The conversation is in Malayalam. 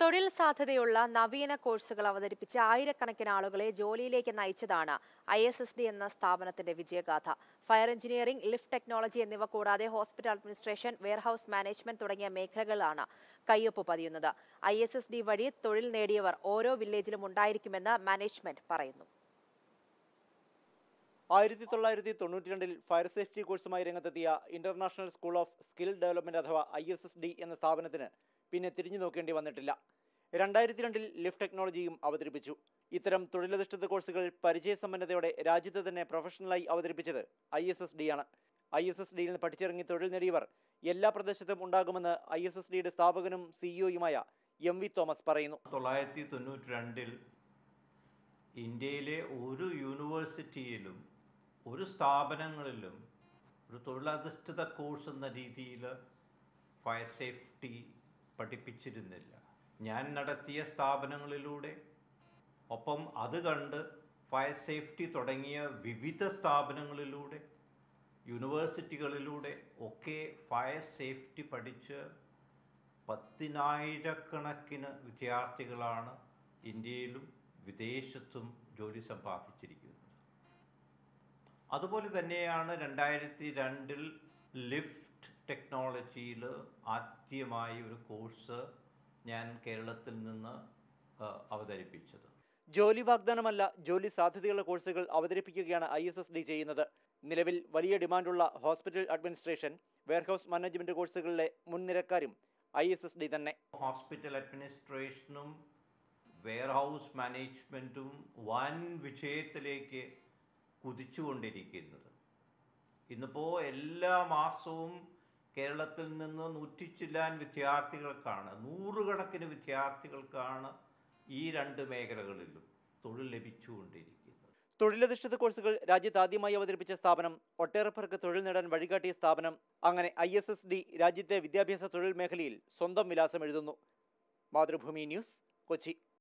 തൊഴിൽ സാധ്യതയുള്ള നവീന കോഴ്സുകൾ അവതരിപ്പിച്ച് ആയിരക്കണക്കിന് ആളുകളെ ജോലിയിലേക്ക് നയിച്ചതാണ് ഐ എസ് എസ് ഡി എന്ന സ്ഥാപനത്തിന്റെ വിജയഗാഥ ഫയർ എഞ്ചിനീയറിംഗ് ലിഫ്റ്റ് ടെക്നോളജി എന്നിവ കൂടാതെ ഹോസ്പിറ്റൽ അഡ്മിനിസ്ട്രേഷൻ വെയർഹൌസ് മാനേജ്മെന്റ് തുടങ്ങിയ മേഖലകളിലാണ് കയ്യൊപ്പ് പതിയുന്നത് ഐ എസ് എസ് ഡി വഴി തൊഴിൽ നേടിയവർ ഓരോ വില്ലേജിലും ഉണ്ടായിരിക്കുമെന്ന് മാനേജ്മെന്റ് പറയുന്നു ആയിരത്തി തൊള്ളായിരത്തി തൊണ്ണൂറ്റി രണ്ടിൽ ഫയർ സേഫ്റ്റി കോഴ്സുമായി രംഗത്തെത്തിയ international school of skill development അഥവാ ഐ എസ് എസ് ഡി എന്ന സ്ഥാപനത്തിന് പിന്നെ തിരിഞ്ഞു നോക്കേണ്ടി വന്നിട്ടില്ല രണ്ടായിരത്തി രണ്ടിൽ ലിഫ്റ്റ് ടെക്നോളജിയും അവതരിപ്പിച്ചു ഇത്തരം തൊഴിലധിഷ്ഠിത കോഴ്സുകൾ പരിചയസമ്പന്നതയോടെ രാജ്യത്ത് തന്നെ പ്രൊഫഷണലായി അവതരിപ്പിച്ചത് ഐ എസ് എസ് ഡി ആണ് ഐ എസ് എസ് ഡിയിൽ നിന്ന് പഠിച്ചിറങ്ങി തൊഴിൽ നേടിയവർ എല്ലാ പ്രദേശത്തും ഉണ്ടാകുമെന്ന് ഐ എസ് എസ് ഡിയുടെ സ്ഥാപകനും സിഇഒയുമായ എം വി തോമസ് പറയുന്നു തൊള്ളായിരത്തി തൊണ്ണൂറ്റി രണ്ടിൽ ഇന്ത്യയിലെ ഒരു യൂണിവേഴ്സിറ്റിയിലും ഒരു സ്ഥാപനങ്ങളിലും ഒരു തൊഴിലധിഷ്ഠിത കോഴ്സ് എന്ന രീതിയിൽ ഫയർ സേഫ്റ്റി പഠിപ്പിച്ചിരുന്നില്ല ഞാൻ നടത്തിയ സ്ഥാപനങ്ങളിലൂടെ ഒപ്പം അത് കണ്ട് ഫയർ സേഫ്റ്റി തുടങ്ങിയ വിവിധ സ്ഥാപനങ്ങളിലൂടെ യൂണിവേഴ്സിറ്റികളിലൂടെ ഒക്കെ ഫയർ സേഫ്റ്റി പഠിച്ച് പത്തിനായിരക്കണക്കിന് വിദ്യാർത്ഥികളാണ് ഇന്ത്യയിലും വിദേശത്തും ജോലി സമ്പാദിച്ചിരിക്കുന്നത് അതുപോലെ തന്നെയാണ് രണ്ടായിരത്തി രണ്ടിൽ ലിഫ്റ്റ് ടെക്നോളജിയിൽ ആദ്യമായി ഒരു കോഴ്സ് ഞാൻ കേരളത്തിൽ നിന്ന് ആ, അവതരിപ്പിച്ചത് ജോലി വാഗ്ദാനമല്ല ജോലി സാധ്യതയുള്ള കോഴ്സുകൾ അവതരിപ്പിക്കുകയാണ് ഐ എസ് എസ് ഡി ചെയ്യുന്നത് നിലവിൽ വലിയ ഡിമാൻഡുള്ള ഹോസ്പിറ്റൽ അഡ്മിനിസ്ട്രേഷൻ വെയർഹൌസ് മാനേജ്മെന്റ് കോഴ്സുകളിലെ മുൻനിരക്കാരും ഐ എസ് എസ് ഡി തന്നെ ഹോസ്പിറ്റൽ അഡ്മിനിസ്ട്രേഷനും വെയർഹൗസ് മാനേജ്മെൻറ്റും വൻ വിജയത്തിലേക്ക് കുതിച്ചുകൊണ്ടിരിക്കുന്നത് ഇന്നിപ്പോൾ എല്ലാ മാസവും കേരളത്തിൽ നിന്ന് നൂറ്റിച്ചില്ലാൻ വിദ്യാർത്ഥികൾക്കാണ് നൂറുകണക്കിന് വിദ്യാർത്ഥികൾക്കാണ് ഈ രണ്ട് മേഖലകളിലും തൊഴിൽ ലഭിച്ചുകൊണ്ടിരിക്കുന്നത് തൊഴിലധിഷ്ഠിത കോഴ്സുകൾ രാജ്യത്ത് ആദ്യമായി അവതരിപ്പിച്ച സ്ഥാപനം ഒട്ടേറെ പേർക്ക് തൊഴിൽ നേടാൻ വഴികാട്ടിയ സ്ഥാപനം അങ്ങനെ ഐ എസ് എസ് ഡി രാജ്യത്തെ വിദ്യാഭ്യാസ തൊഴിൽ മേഖലയിൽ സ്വന്തം വിലാസം എഴുതുന്നു മാതൃഭൂമി ന്യൂസ് കൊച്ചി